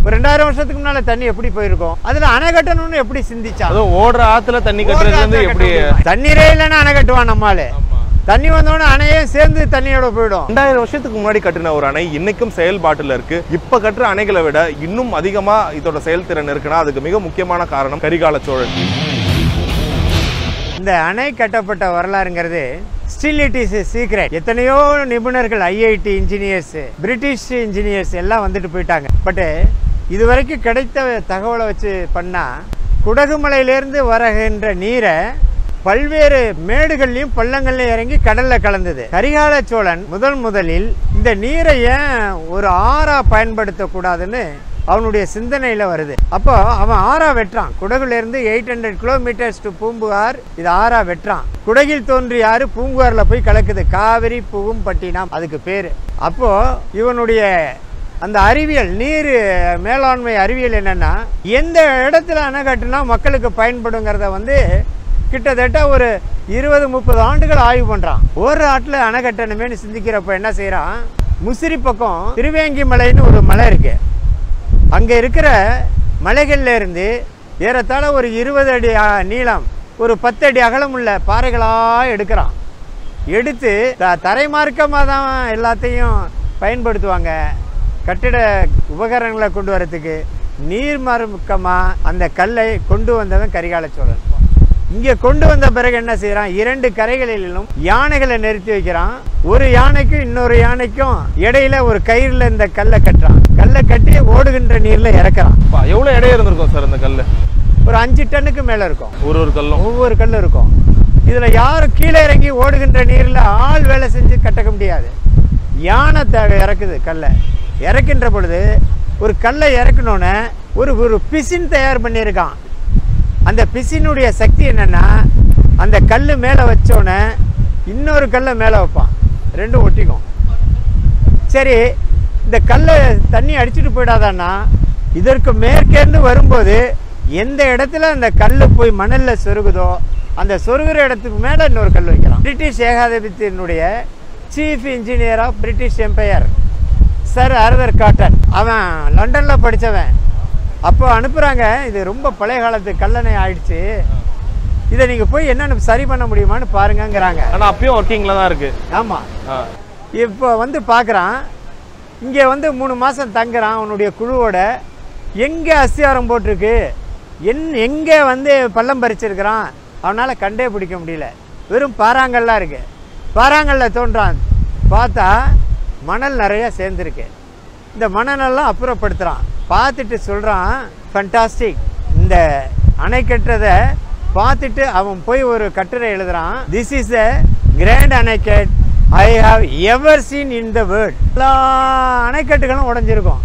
ஒரு ரெண்டாயிரம் வருஷத்துக்கு முன்னால தண்ணி எப்படி போயிருக்கும் அதுல அணை கட்டணும்னு எப்படி சிந்திச்சான் அதுவும் ஓடுற ஆத்துல தண்ணி கட்டுறதுல இருந்து எப்படி தண்ணீரே இல்லைன்னா அணை கட்டுவான் நம்மால தண்ணி வந்தோடனே அணையே சேர்ந்து தண்ணியோட போயிடும் ரெண்டாயிரம் வருஷத்துக்கு முன்னாடி கட்டின ஒரு அணை இன்னைக்கும் செயல்பாட்டுல இருக்கு இப்ப கட்டுற அணைகளை விட இன்னும் அதிகமா இதோட செயல்திறன் இருக்குன்னா அதுக்கு மிக முக்கியமான காரணம் கரிகால சோழன் இந்த அணை கட்டப்பட்ட வரலாறுங்கிறது ஸ்டில் இட் இஸ் சீக்ரெட் எத்தனையோ நிபுணர்கள் ஐஐடி இன்ஜினியர்ஸ் பிரிட்டிஷ் இன்ஜினியர்ஸ் எல்லாம் வந்துட்டு போயிட்டாங்க பட்டு இதுவரைக்கும் கிடைத்த தகவலை வச்சு பண்ணா குடகுமலையிலேருந்து வருகின்ற நீரை பல்வேறு மேடுகள்லையும் பள்ளங்கள்லையும் இறங்கி கடல்ல கலந்தது கரிகால சோழன் முதல் முதலில் இந்த நீரை ஏன் ஒரு ஆறா பயன்படுத்தக்கூடாதுன்னு அவனுடைய சிந்தனையில வருது அப்போ அவன் ஆறா வெட்டுறான் குடகுல இருந்து eight hundred kilometres to Poompuhar இது ஆறா வெட்டுறான் குடகில் தோன்றி யாரு பூம்புகார்ல போய் கலக்குது காவிரி புகும்பட்டினம் அதுக்கு பேரு அப்போ இவனுடைய அந்த அறிவியல் நீர் மேலாண்மை அறிவியல் என்னன்னா எந்த இடத்துல அணை கட்டுனா மக்களுக்கு பயன்படுங்கிறத வந்து கிட்டத்தட்ட ஒரு இருபது முப்பது ஆண்டுகள் ஆய்வு பண்றான் ஒரு ஆட்டில் அணை கட்டணுமேனு சிந்திக்கிறப்ப என்ன செய்றான் முசிறி பக்கம் திருவேங்கி மலைன்னு ஒரு மலை இருக்கு அங்கே இருக்கிற மலைகள்ல இருந்து ஏறத்தாழ ஒரு இருபது அடி ஆ, நீளம் ஒரு பத்து அடி அகலம் உள்ள பாறைகளாக எடுக்கிறான் எடுத்து த தரைமார்க்கமாக தான் எல்லாத்தையும் பயன்படுத்துவாங்க கட்டிட உபகரணங்களை கொண்டு வரதுக்கு நீர்மார்க்கமாக அந்த கல்லை கொண்டு வந்தவன் கரிகால சோழன் இங்கே கொண்டு வந்த பிறகு என்ன செய்கிறான் இரண்டு கரைகளிலும் யானைகளை நிறுத்தி வைக்கிறான் ஒரு யானைக்கும் இன்னொரு யானைக்கும் இடையில ஒரு கயிறுல இந்த கல்லை கட்டுறான் கல்லை கட்டி ஓடுகின்ற நீர்ல இறக்குறான் அப்பா, எவ்வளவு எடை இருந்திருக்கும் சார் இந்த கல்லு ஒரு அஞ்சு டன்னுக்கு மேல இருக்கும் ஒரு ஒரு கல்லும் ஒவ்வொரு கல் இருக்கும் இதுல யாரும் கீழே இறங்கி ஓடுகின்ற நீர்ல ஆள் வேலை செஞ்சு கட்டக்க முடியாது யானை த- இறக்குது கல்லை இறக்கின்ற பொழுது ஒரு கல்லை இறக்கணுன்னு ஒரு ஒரு பிசின் தயார் பண்ணியிருக்கான் அந்த பிசினுடைய சக்தி என்னன்னா அந்த கல் மேலே வச்சோன்னே இன்னொரு கல்லை மேலே வைப்பான் ரெண்டும் ஒட்டிக்கும் சரி இந்த கல்லை தண்ணி அடிச்சிட்டு போயிடாதான்னா இதற்கு மேற்கேந்து வரும்போது எந்த இடத்துல அந்த கல் போய் மணலில் சொருகுதோ அந்த சொருகிற இடத்துக்கு மேலே இன்னொரு கல் வைக்கலாம் பிரிட்டிஷ் ஏகாதிபத்தியனுடைய chief engineer of British empire sir Arthur Cotton அவன் லண்டனில் படித்தவன் அப்போ அனுப்புகிறாங்க இது ரொம்ப பழைய காலத்து கல்லணை ஆயிடுச்சு இதை நீங்கள் போய் என்னென்னு சரி பண்ண முடியுமான்னு பாருங்கங்கிறாங்க ஆனா அப்பயும் ஒர்க்கிங்ல தான் இருக்கு ஆமாம் ஆ. இப்போ வந்து பார்க்குறான் இங்கே வந்து மூணு மாதம் தங்குறான் அவனுடைய குழுவோட எங்கே அஸ்திவாரம் போட்டிருக்கு என் எங்கே வந்து பள்ளம் பறிச்சிருக்கிறான் அவனால் கண்டே பிடிக்க முடியல வெறும் பாறாங்கல்லாம் இருக்கு பாறாங்கல்ல தோன்றான் பார்த்தா மணல் நிறைய சேர்ந்துருக்கு இந்த மணலெல்லாம் அப்புறப்படுத்துகிறான் பார்த்துட்டு சொல்கிறான் ஃபண்டாஸ்டிக் இந்த அணை கட்டுறதை பார்த்துட்டு அவன் போய் ஒரு கட்டுரை எழுதுறான் this is the grand anicut I have ever seen in the world எல்லா அணைக்கட்டுகளும் உடைஞ்சிருக்கும்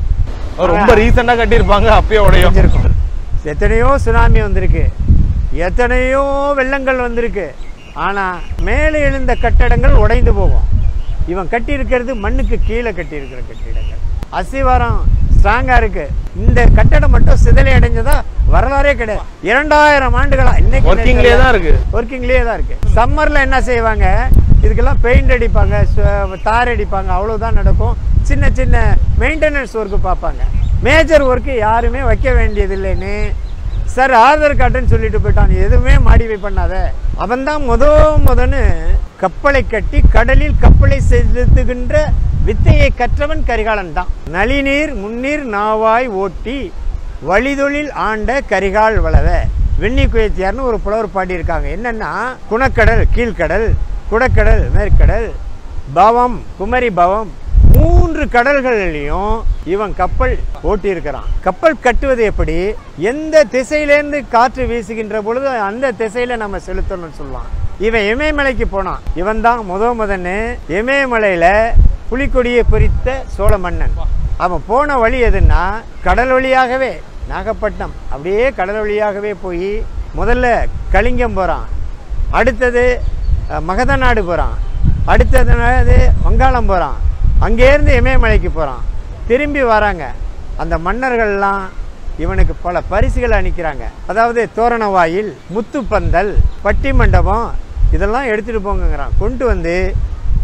ரொம்ப ரீசெண்டா கட்டியிருப்பாங்க அப்பயே உடையும் உடைஞ்சிருக்கும் எத்தனையோ சுனாமி வந்திருக்கு எத்தனையோ வெள்ளங்கள் வந்திருக்கு ஆனால் மேலே எழுந்த கட்டடங்கள் உடைந்து போகும் இவன் கட்டியிருக்கிறது மண்ணுக்கு கீழே கட்டியிருக்கிற கட்டிடங்கள் அசிவாரம் ஸ்ட்ராங்காக இருக்கு இந்த கட்டடம் மட்டும் சிதலை அடைஞ்சதா வரலாறே கிடையாது இரண்டாயிரம் ஆண்டுகளா இன்னைக்கு ஒர்க்கிங்லேயே தான் இருக்கு ஒர்க்கிங்லேயே தான் இருக்கு சம்மரில் என்ன செய்வாங்க இதுக்கெல்லாம் பெயிண்ட் அடிப்பாங்க சு- தார் அடிப்பாங்க அவ்வளவுதான் நடக்கும் சின்ன சின்ன மெயின்டெனன்ஸ் ஒர்க்கு பார்ப்பாங்க மேஜர் ஒர்க்கு யாருமே வைக்க வேண்டியதில்லைன்னு சார் ஆதார் கார்டுன்னு சொல்லிட்டு போயிட்டான் நீ எதுவுமே மாடிஃபை பண்ணாத அவன் தான் முத முதன்னு கப்பலை கட்டி கடலில் கப்பலை செலுத்துகின்ற வித்தையை கற்றவன் கரிகாலன் தான் நளிநீர் முன்னீர் நாவாய் ஓட்டி வழிதொழில் ஆண்ட கரிகால் வளவ வெண்ணி குயத்தியார்னு ஒரு புலவர் பாடியிருக்காங்க என்னன்னா குணக்கடல் கீழ்க்கடல் குடக்கடல் மேற்கடல் பவம் குமரி பவம் மூன்று கடல்களிலையும் இவன் கப்பல் ஓட்டியிருக்கிறான் கப்பல் கட்டுவது எப்படி எந்த திசையிலேருந்து காற்று வீசுகின்ற பொழுது அந்த திசையில நம்ம செலுத்தணும்னு சொல்லுவான் இவன் இமயமலைக்கு போனான் இவன் தான் முத முதன்னு இமயமலையில புலிக்கொடியை பொறித்த சோழ மன்னன் அவன் போன வழி எதுன்னா கடல் வழியாகவே நாகப்பட்டினம் அப்படியே கடல் வழியாகவே போய் முதல்ல கலிங்கம் போகிறான் அடுத்தது அஹ், மகத நாடு போகிறான் அடுத்தது வங்காளம் போகிறான் அங்கேருந்து இமயமலைக்கு போகிறான் திரும்பி வராங்க அந்த மன்னர்கள்லாம் இவனுக்கு பல பரிசுகளை அளிக்கிறாங்க அதாவது தோரண வாயில் முத்துப்பந்தல் பட்டி மண்டபம் இதெல்லாம் எடுத்துகிட்டு போங்கங்கிறான் கொண்டு வந்து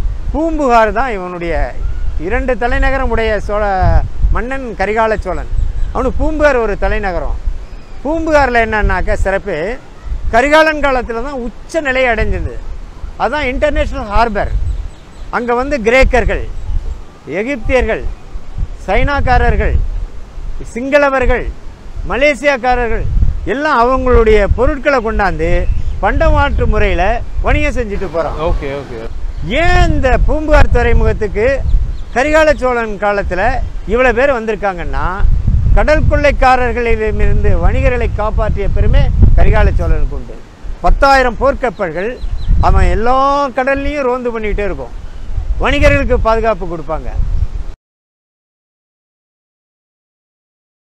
பூம்புகார் தான் இவனுடைய இரண்டு தலைநகரம் உடைய சோழ மன்னன் கரிகால சோழன் அவனுக்கு பூம்புகார் ஒரு தலைநகரம் பூம்புகாரில் என்னன்னாக்கா சிறப்பு கரிகாலன் காலத்தில் தான் உச்ச நிலையை அடைஞ்சது அதுதான் இன்டர்நேஷ்னல் ஹார்பர் அங்கே வந்து கிரேக்கர்கள் எகிப்தியர்கள் சைனாக்காரர்கள் சிங்களவர்கள் மலேசியாக்காரர்கள் எல்லாம் அவங்களுடைய பொருட்களை கொண்டாந்து பண்டமாற்று முறையில் வணிகம் செஞ்சுட்டு போகிறான் ஓகே ஓகே ஏன் இந்த பூம்புகார் துறைமுகத்துக்கு கரிகால சோழன் காலத்தில் இவ்வளோ பேர் வந்திருக்காங்கன்னா கடல் கொள்ளைக்காரர்களிடமிருந்து வணிகர்களை காப்பாற்றிய பெருமை கரிகால சோழனுக்கு உண்டு பத்தாயிரம் போர்க்கப்பல்கள் அவன் எல்லா கடல்லையும் ரோந்து பண்ணிக்கிட்டே இருக்கும் வணிகர்களுக்கு பாதுகாப்பு கொடுப்பாங்க